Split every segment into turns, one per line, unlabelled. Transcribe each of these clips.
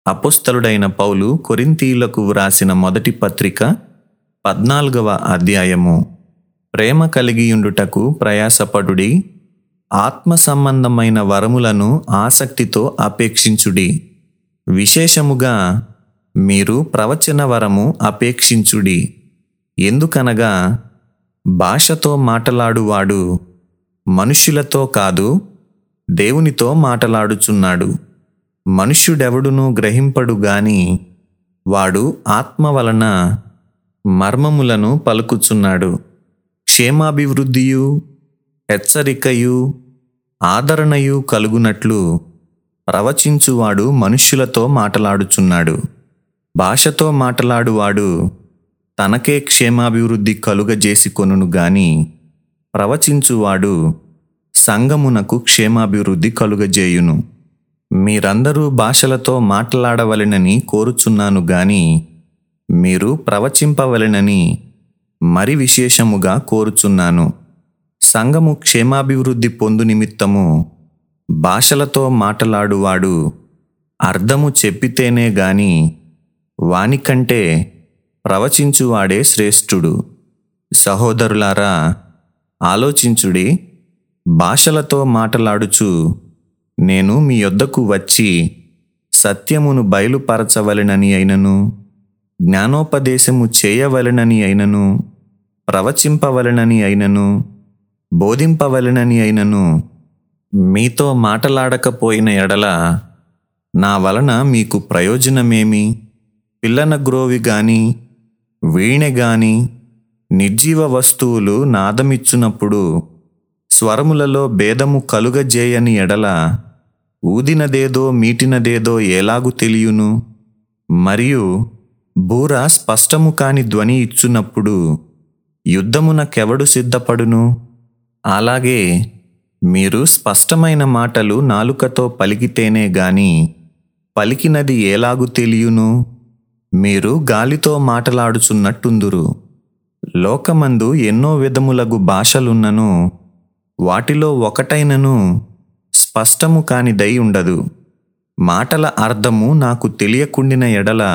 అపుస్తలుడైన పౌలు కొరింథీయులకు వ్రాసిన మొదటి పత్రిక పద్నాలుగవ అధ్యాయము ప్రేమ కలిగియుండుటకు ప్రయాసపడుడి ఆత్మ సంబంధమైన వరములను ఆసక్తితో అపేక్షించుడి విశేషముగా మీరు ప్రవచన వరము అపేక్షించుడి ఎందుకనగా భాషతో మాటలాడువాడు మనుష్యులతో కాదు దేవునితో మాటలాడుచున్నాడు మనుష్యుడెవడునూ గ్రహింపడు గాని వాడు ఆత్మ వలన మర్మములను పలుకుచున్నాడు క్షేమాభివృద్ధియు హెచ్చరికయు ఆదరణయు కలుగునట్లు ప్రవచించువాడు మనుష్యులతో మాటలాడుచున్నాడు భాషతో మాటలాడువాడు తనకే క్షేమాభివృద్ధి కలుగజేసి కొనును గాని ప్రవచించువాడు సంగమునకు క్షేమాభివృద్ధి కలుగజేయును మీరందరూ భాషలతో మాట్లాడవలెనని కోరుచున్నాను గాని మీరు ప్రవచింపవలెనని మరి విశేషముగా కోరుచున్నాను సంఘము క్షేమాభివృద్ధి పొందు నిమిత్తము భాషలతో మాటలాడువాడు అర్థము చెప్పితేనే గాని వానికంటే ప్రవచించువాడే శ్రేష్ఠుడు సహోదరులారా ఆలోచించుడి భాషలతో మాటలాడుచు నేను మీ యొద్దకు వచ్చి సత్యమును బయలుపరచవలెనని అయినను జ్ఞానోపదేశము చేయవలెనని అయినను ప్రవచింపవలెనని అయినను బోధింపవలెనని అయినను మీతో మాటలాడకపోయిన ఎడల నా వలన మీకు ప్రయోజనమేమి పిల్లన గ్రోవి గాని వీణె గాని నిర్జీవ వస్తువులు నాదమిచ్చునప్పుడు స్వరములలో భేదము కలుగజేయని ఎడల ఊదినదేదో మీటినదేదో ఎలాగు తెలియును మరియు బూర స్పష్టము కాని ధ్వని ఇచ్చునప్పుడు యుద్ధమునకెవడు సిద్ధపడును అలాగే మీరు స్పష్టమైన మాటలు నాలుకతో పలికితేనే గాని పలికినది ఎలాగు తెలియును మీరు గాలితో మాటలాడుచున్నట్టుందురు లోకమందు ఎన్నో విధములగు భాషలున్నను వాటిలో ఒకటైనను స్పష్టము కానిదై ఉండదు మాటల అర్థము నాకు తెలియకుండిన ఎడల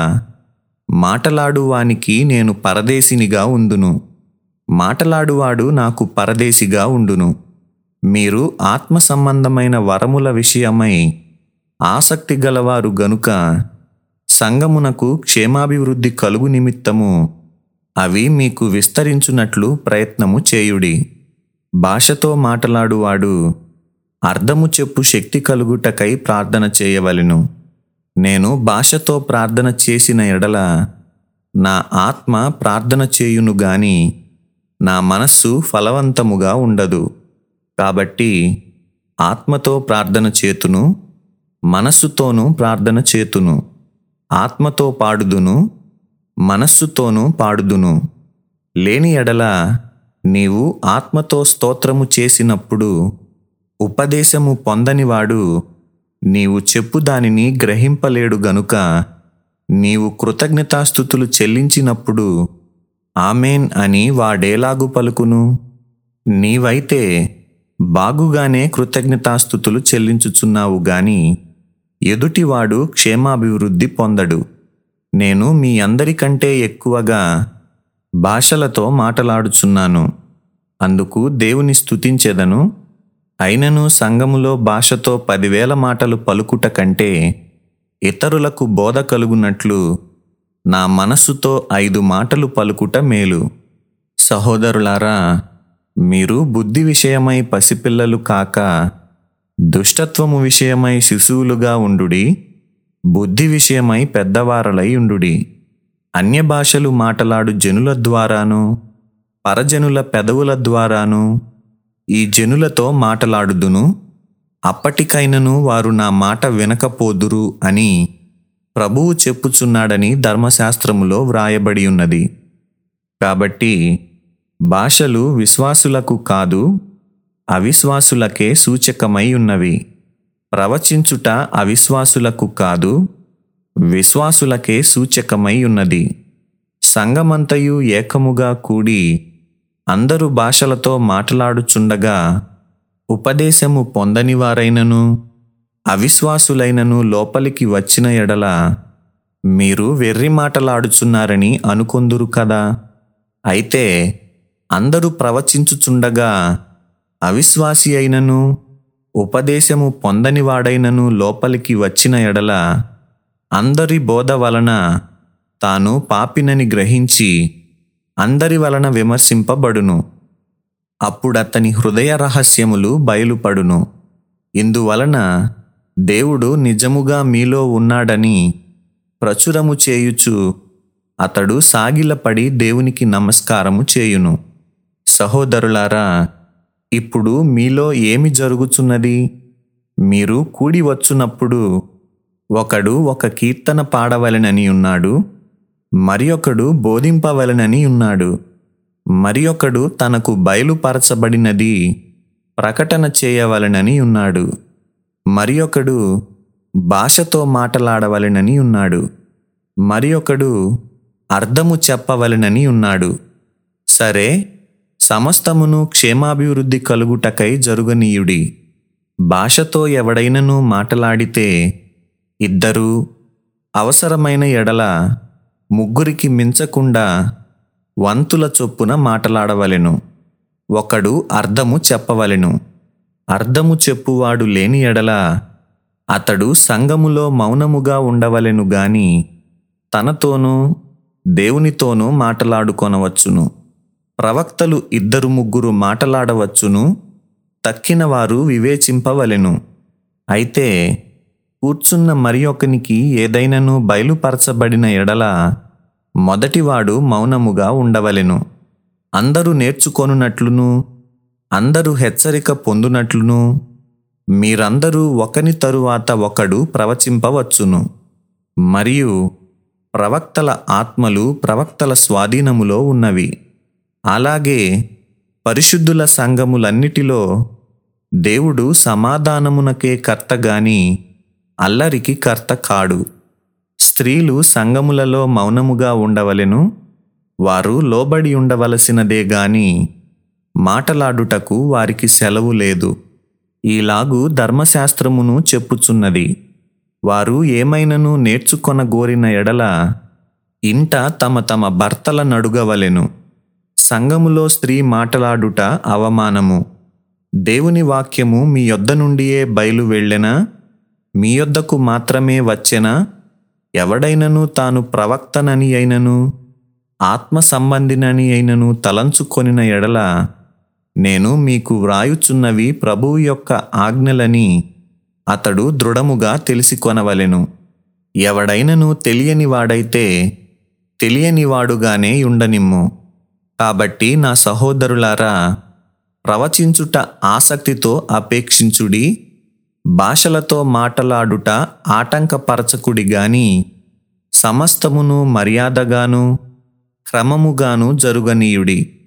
మాటలాడువానికి నేను పరదేశినిగా ఉందును మాటలాడువాడు నాకు పరదేశిగా ఉండును మీరు ఆత్మ సంబంధమైన వరముల విషయమై ఆసక్తి గలవారు గనుక సంగమునకు క్షేమాభివృద్ధి కలుగు నిమిత్తము అవి మీకు విస్తరించునట్లు ప్రయత్నము చేయుడి భాషతో మాటలాడువాడు అర్థము చెప్పు శక్తి కలుగుటకై ప్రార్థన చేయవలెను నేను భాషతో ప్రార్థన చేసిన ఎడల నా ఆత్మ ప్రార్థన చేయును గాని నా మనస్సు ఫలవంతముగా ఉండదు కాబట్టి ఆత్మతో ప్రార్థన చేతును మనస్సుతోనూ ప్రార్థన చేతును ఆత్మతో పాడుదును మనస్సుతోనూ పాడుదును లేని ఎడల నీవు ఆత్మతో స్తోత్రము చేసినప్పుడు ఉపదేశము పొందనివాడు నీవు చెప్పు దానిని గ్రహింపలేడు గనుక నీవు కృతజ్ఞతాస్థుతులు చెల్లించినప్పుడు ఆమెన్ అని వాడేలాగు పలుకును నీవైతే బాగుగానే కృతజ్ఞతాస్థుతులు చెల్లించుచున్నావు గాని ఎదుటివాడు క్షేమాభివృద్ధి పొందడు నేను మీ అందరికంటే ఎక్కువగా భాషలతో మాటలాడుచున్నాను అందుకు దేవుని స్తుతించెదను అయినను సంఘములో భాషతో పదివేల మాటలు పలుకుట కంటే ఇతరులకు బోధ కలుగునట్లు నా మనస్సుతో ఐదు మాటలు పలుకుట మేలు సహోదరులారా మీరు బుద్ధి విషయమై పసిపిల్లలు కాక దుష్టత్వము విషయమై శిశువులుగా ఉండుడి బుద్ధి విషయమై పెద్దవారలై ఉండుడి అన్య భాషలు మాటలాడు జనుల ద్వారాను పరజనుల పెదవుల ద్వారాను ఈ జనులతో మాటలాడుదును అప్పటికైనను వారు నా మాట వినకపోదురు అని ప్రభువు చెప్పుచున్నాడని ధర్మశాస్త్రములో వ్రాయబడి ఉన్నది కాబట్టి భాషలు విశ్వాసులకు కాదు అవిశ్వాసులకే సూచకమై ఉన్నవి ప్రవచించుట అవిశ్వాసులకు కాదు విశ్వాసులకే సూచకమై ఉన్నది సంగమంతయు ఏకముగా కూడి అందరు భాషలతో మాట్లాడుచుండగా ఉపదేశము పొందనివారైనను అవిశ్వాసులైనను లోపలికి వచ్చిన ఎడల మీరు వెర్రి మాటలాడుచున్నారని అనుకొందురు కదా అయితే అందరూ ప్రవచించుచుండగా అవిశ్వాసి అయినను ఉపదేశము పొందనివాడైనను లోపలికి వచ్చిన ఎడల అందరి బోధ వలన తాను పాపినని గ్రహించి అందరి వలన విమర్శింపబడును అప్పుడతని హృదయ రహస్యములు బయలుపడును ఇందువలన దేవుడు నిజముగా మీలో ఉన్నాడని ప్రచురము చేయుచు అతడు సాగిలపడి దేవునికి నమస్కారము చేయును సహోదరులారా ఇప్పుడు మీలో ఏమి జరుగుచున్నది మీరు కూడి వచ్చునప్పుడు ఒకడు ఒక కీర్తన పాడవలెనని ఉన్నాడు మరి ఒకడు బోధింపవలెనని ఉన్నాడు మరి ఒకడు తనకు బయలుపరచబడినది ప్రకటన చేయవలెనని ఉన్నాడు మరి ఒకడు భాషతో మాటలాడవలెనని ఉన్నాడు మరి ఒకడు అర్థము చెప్పవలెనని ఉన్నాడు సరే సమస్తమును క్షేమాభివృద్ధి కలుగుటకై జరుగనీయుడి భాషతో ఎవడైనను మాటలాడితే ఇద్దరు అవసరమైన ఎడల ముగ్గురికి మించకుండా వంతుల చొప్పున మాటలాడవలెను ఒకడు అర్థము చెప్పవలెను అర్థము చెప్పువాడు లేని ఎడల అతడు సంఘములో మౌనముగా ఉండవలెను గాని తనతోనూ దేవునితోనూ మాటలాడుకొనవచ్చును ప్రవక్తలు ఇద్దరు ముగ్గురు మాటలాడవచ్చును తక్కిన వారు వివేచింపవలెను అయితే కూర్చున్న మరి ఒకనికి ఏదైనను బయలుపరచబడిన ఎడల మొదటివాడు మౌనముగా ఉండవలెను అందరూ నేర్చుకొనున్నట్లును అందరూ హెచ్చరిక పొందునట్లును మీరందరూ ఒకని తరువాత ఒకడు ప్రవచింపవచ్చును మరియు ప్రవక్తల ఆత్మలు ప్రవక్తల స్వాధీనములో ఉన్నవి అలాగే పరిశుద్ధుల సంఘములన్నిటిలో దేవుడు సమాధానమునకే కర్త గాని అల్లరికి కర్త కాడు స్త్రీలు సంఘములలో మౌనముగా ఉండవలెను వారు లోబడి ఉండవలసినదే గాని మాటలాడుటకు వారికి సెలవు లేదు ఈలాగు ధర్మశాస్త్రమును చెప్పుచున్నది వారు ఏమైనను నేర్చుకొనగోరిన ఎడల ఇంట తమ తమ భర్తల నడుగవలెను సంఘములో స్త్రీ మాటలాడుట అవమానము దేవుని వాక్యము మీ యొద్ద నుండియే బయలు వెళ్ళెనా మీ యొద్దకు మాత్రమే వచ్చెనా ఎవడైనను తాను ప్రవక్తనని అయినను ఆత్మ సంబంధినని అయినను తలంచుకొనిన ఎడల నేను మీకు వ్రాయుచున్నవి ప్రభువు యొక్క ఆజ్ఞలని అతడు దృఢముగా తెలిసికొనవలెను ఎవడైనను తెలియని వాడైతే తెలియనివాడుగానే ఉండనిమ్ము కాబట్టి నా సహోదరులారా ప్రవచించుట ఆసక్తితో అపేక్షించుడి భాషలతో మాటలాడుట ఆటంకపరచకుడి గాని సమస్తమును మర్యాదగాను క్రమముగాను జరుగనీయుడి